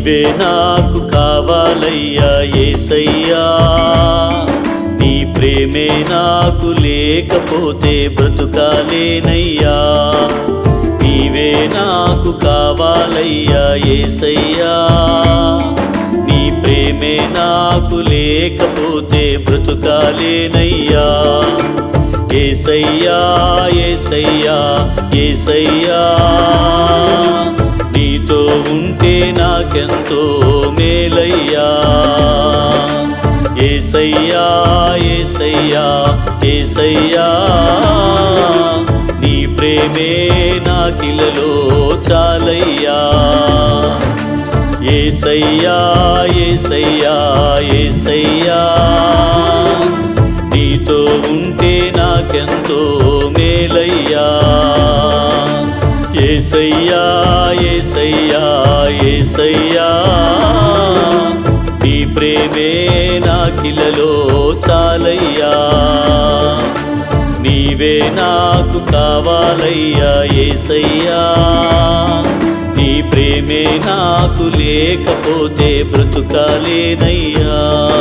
నీవే నాకు కావాలయ్యా ఏసయ్యా నీ ప్రేమే నాకు లేకపోతే బ్రతుకాలేనయ్యా నీవే నాకు కావాలయ్యా ఏసయ్యా నీ ప్రేమే నాకు లేకపోతే బ్రతుకాలేనయ్యా ఏసయ్యా ఏసయ్యా ఏసయ్యా నీతో ఉంటే నాకెంతో మేలయ్యా ఏసయ్యా ఏసయ్యా ఏసయ్యా నీ ప్రేమే నాకిలలో చాలయ్యా ఏసయ్యా ఏసయ్యా ఏసయ్యా నీతో ఉంటే నాకెంతో మేలయ్యా ఏసయ్యా ఏసయ్యా ఏసయ్యా నీ ప్రేమే నాకిలలో చాలయ్యా నీవే నాకు కావాలయ్యా ఏసయ్యా నీ ప్రేమే నాకు లేకపోతే బ్రతుకాలేనయ్యా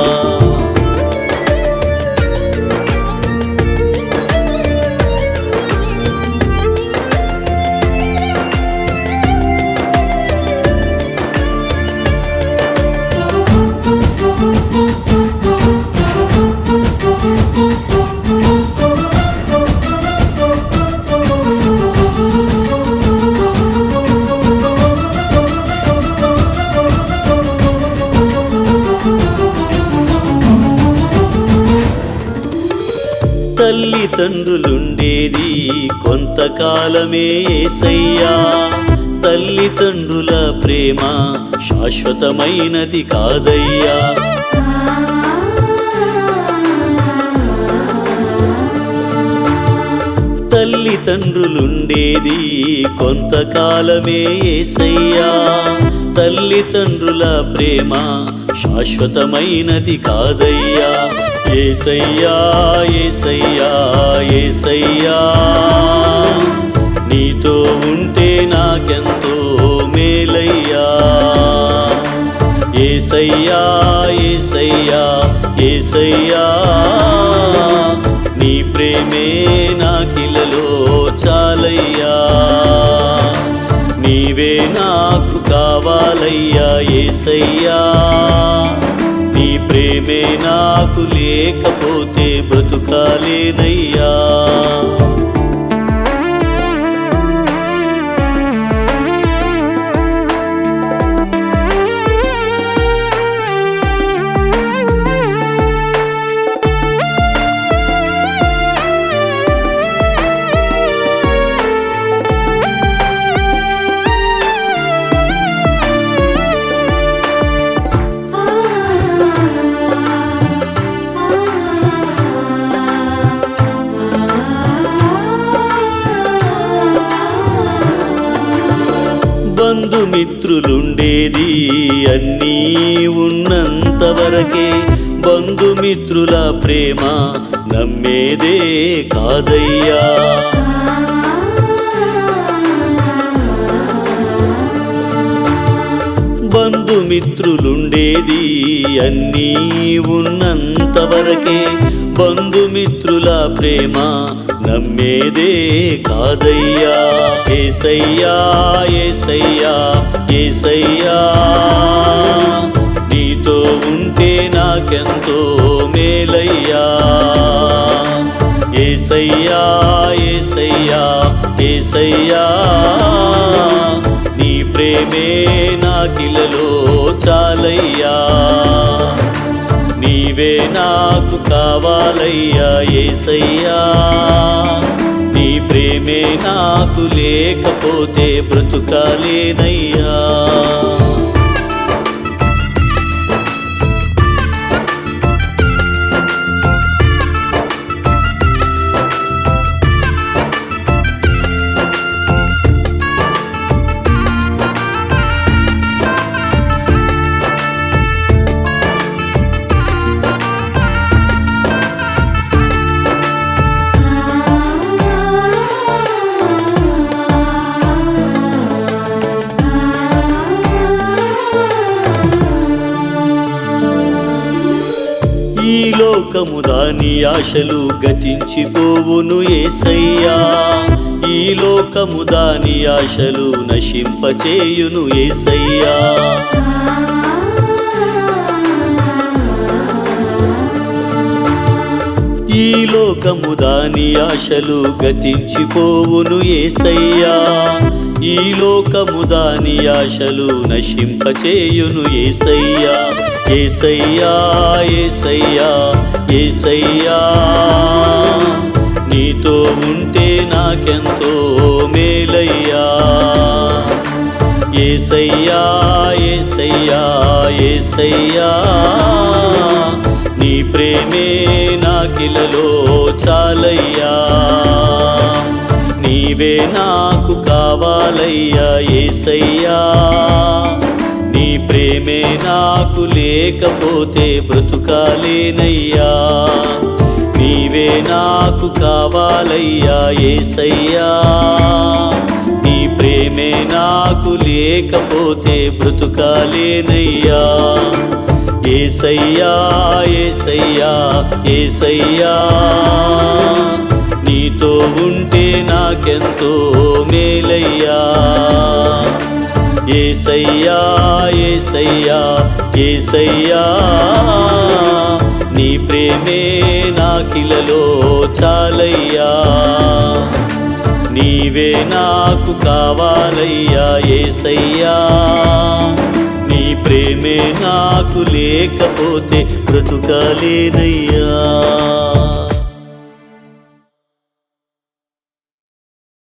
తల్లిదండ్రులుండేది కొంతకాలమే ఏసయ్యా తల్లిదండ్రుల ప్రేమ శాశ్వతమైనది కాదయ్యా తల్లిదండ్రులుండేది కొంతకాలమే ఏసయ్యా తల్లిదండ్రుల ప్రేమ శాశ్వతమైనది కాదయ్యా ఏసయ్యా ఏసయ్యా ఏసయ్యా నీతో ఉంటే నాకెంతో మేలయ్యా ఏసయ్యా ఏసయ్యా ఏసయ్యా నీ ప్రేమే నాకిలలో చాలయ్యా నీవే నాకు కావాలయ్యా ఏసయ్యా నీ ప్రేమే నాకు లేకపోతే బ్రతుకాలేనయ్యా బంధుమిత్రులుండేది అన్నీ ఉన్నంత వరకే బంధుమిత్రుల ప్రేమ నమ్మేదే కాదయ్యా బంధుమిత్రులుండేది అన్నీ ఉన్నంత వరకే బంధుమిత్రుల ప్రేమ నమ్మేదే కాదయ్యా ఏసయ్యా ఏసయ్యా ఏసయ్యా నీతో ఉంటే నాకెంతో మేలయ్యా ఏసయ్యా ఏసయ్యా ఏసయ్యా నీ ప్రేమే నాకిలలో చాలయ్యా నీవే నాకు కావాలయ్యా ఏసయ్యా నీ ప్రేమే నాకు లేకపోతే బ్రతుకాలేనయ్యా ఆ లోకము దాని ఆశలు గతించిపోవును ఏసయ్యా ఈ లోకము దాని ఆశలు నశింపచేయును ఏసయ్యా ఈ లోకము దాని ఆశలు గతించిపోవును ఏసయ్యా ఈ లోకము దాని ఆశలు నశింపచేయును ఏసయ్యా ఏసయ్యా ఏసయ్యా ఏసయ్యా నీతో ఉంటే నాకెంతో మేలయ్యా ఏసయ్యా ఏసయ్యా ఏసయ్యా నీ ప్రేమే నాకిలలో చాలయ్యా నీవే నాకు కావాలయ్యా ఏసయ్యా నీ ప్రేమే నాకు లేకపోతే బ్రతుకాలేనయ్యా నీవే నాకు కావాలయ్యా ఏసయ్యా నీ ప్రేమే నాకు లేకపోతే బ్రతుకాలేనయ్యా ఏసయ్యా ఏసయ్యా ఏసయ్యా నీతో ఉంటే నాకెంతో మేలయ్యా ఏసయ్యా ఏసయ్యా ఏసయ్యా నీ ప్రేమే నాకిలలో చాలయ్యా నీవే నాకు కావాలయ్యా ఏసయ్యా నీ ప్రేమే నాకు లేకపోతే బ్రతుకాలేనయ్యా